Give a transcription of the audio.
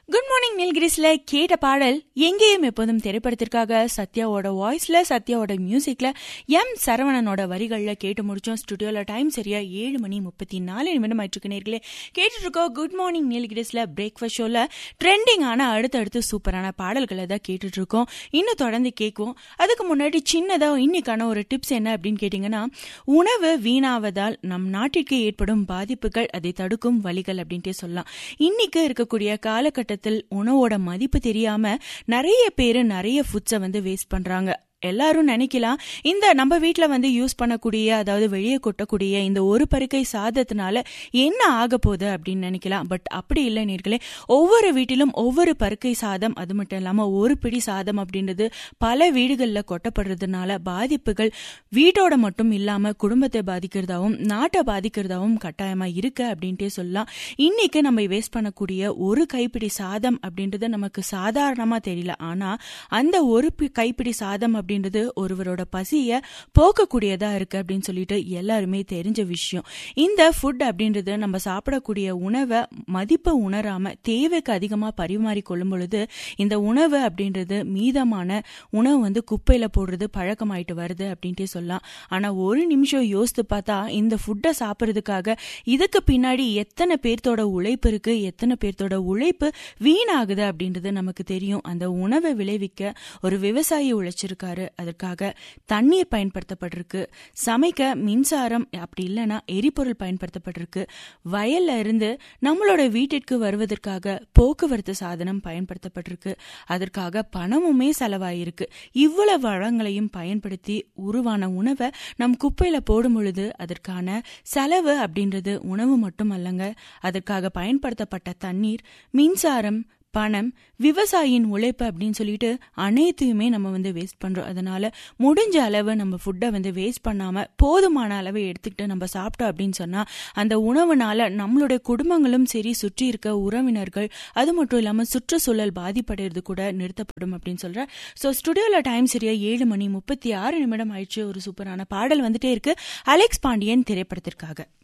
good morning நீல்கிரிஸ்ல கேட்ட பாடல் எங்கேயும் எப்போதும் திரைப்படத்திற்காக சத்யாவோட வாய்ஸ்ல சத்யாவோட மியூசிக்ல எம் சரவணனோட வரிகள்ல கேட்டு முடிச்சோம் ஸ்டுடியோல டைம் சரியா ஏழு மணி முப்பத்தி நாலு நிமிடம் ஆயிட்டு நேர்களே கேட்டுட்டு இருக்கோம் குட் மார்னிங் நீல்கிரிஸ்ல பிரேக்ஃபாஸ்ட் ஷோல ட்ரெண்டிங் ஆன அடுத்தடுத்து சூப்பரான பாடல்களை தான் கேட்டுட்டு இருக்கோம் இன்னும் தொடர்ந்து கேட்குவோம் அதுக்கு முன்னாடி சின்னதா இன்னைக்கான ஒரு டிப்ஸ் என்ன அப்படின்னு கேட்டீங்கன்னா உணவு வீணாவதால் நம் நாட்டிற்கு ஏற்படும் பாதிப்புகள் அதை தடுக்கும் வழிகள் அப்படின்ட்டே சொல்லலாம் இன்னைக்கு இருக்கக்கூடிய காலகட்டத்தில் உணவோட மதிப்பு தெரியாம நிறைய பேர் நிறைய ஃபுட்ஸை வந்து வேஸ்ட் பண்றாங்க எல்லாரும் நினைக்கலாம் இந்த நம்ம வீட்டில் வந்து யூஸ் பண்ணக்கூடிய அதாவது வெளியே கொட்டக்கூடிய இந்த ஒரு பருக்கை சாதத்தினால என்ன ஆக போகுது அப்படின்னு நினைக்கலாம் பட் அப்படி இல்லை நேர்களே ஒவ்வொரு வீட்டிலும் ஒவ்வொரு பருக்கை சாதம் அது மட்டும் இல்லாமல் ஒரு பிடி சாதம் அப்படின்றது பல வீடுகளில் கொட்டப்படுறதுனால பாதிப்புகள் வீட்டோட மட்டும் இல்லாமல் குடும்பத்தை பாதிக்கிறதாவும் நாட்டை பாதிக்கிறதாவும் கட்டாயமாக இருக்கு அப்படின்ட்டே சொல்லலாம் இன்னைக்கு நம்ம வேஸ்ட் பண்ணக்கூடிய ஒரு கைப்பிடி சாதம் அப்படின்றது நமக்கு சாதாரணமாக தெரியல ஆனால் அந்த ஒரு பி- கைப்பிடி சாதம் அப்படின்றது ஒருவரோட பசியை போக்கக்கூடியதா இருக்கு அப்படின்னு சொல்லிட்டு எல்லாருமே தெரிஞ்ச விஷயம் இந்த ஃபுட் அப்படின்றது நம்ம சாப்பிடக்கூடிய உணவை மதிப்பை உணராம தேவைக்கு அதிகமா பரிமாறி கொள்ளும் பொழுது இந்த உணவு அப்படின்றது மீதமான உணவு வந்து குப்பையில போடுறது பழக்கமாயிட்டு வருது அப்படின்ட்டே சொல்லலாம் ஆனா ஒரு நிமிஷம் யோசித்து பார்த்தா இந்த ஃபுட்டை சாப்பிட்றதுக்காக இதுக்கு பின்னாடி எத்தனை பேர்த்தோட உழைப்பு இருக்கு எத்தனை பேர்த்தோட உழைப்பு வீணாகுது அப்படின்றது நமக்கு தெரியும் அந்த உணவை விளைவிக்க ஒரு விவசாயி உழைச்சிருக்காரு அதற்காக தண்ணீர் பயன்படுத்தப்பட்டிருக்கு சமைக்க மின்சாரம் அப்படி இல்லைன்னா எரிபொருள் பயன்படுத்தப்பட்டிருக்கு வயல்ல இருந்து நம்மளோட வீட்டிற்கு வருவதற்காக போக்குவரத்து சாதனம் பயன்படுத்தப்பட்டிருக்கு அதற்காக பணமுமே செலவாயிருக்கு இவ்வளவு வளங்களையும் பயன்படுத்தி உருவான உணவை நம் குப்பையில போடும் பொழுது அதற்கான செலவு அப்படின்றது உணவு மட்டும் அல்லங்க அதற்காக பயன்படுத்தப்பட்ட தண்ணீர் மின்சாரம் பணம் விவசாயியின் உழைப்பு அப்படின்னு சொல்லிட்டு அனைத்தையுமே நம்ம வந்து வேஸ்ட் பண்றோம் அதனால முடிஞ்ச அளவு நம்ம ஃபுட்டை வந்து வேஸ்ட் பண்ணாம போதுமான அளவை எடுத்துக்கிட்டு நம்ம சாப்பிட்டோம் அப்படின்னு சொன்னா அந்த உணவுனால நம்மளுடைய குடும்பங்களும் சரி சுற்றி இருக்க உறவினர்கள் அது மட்டும் இல்லாம சுற்றுச்சூழல் பாதிப்படைறது கூட நிறுத்தப்படும் அப்படின்னு சொல்ற ஸோ ஸ்டுடியோல டைம் சரியா ஏழு மணி முப்பத்தி ஆறு நிமிடம் ஆயிடுச்சு ஒரு சூப்பரான பாடல் வந்துட்டே இருக்கு அலெக்ஸ் பாண்டியன் திரைப்படத்திற்காக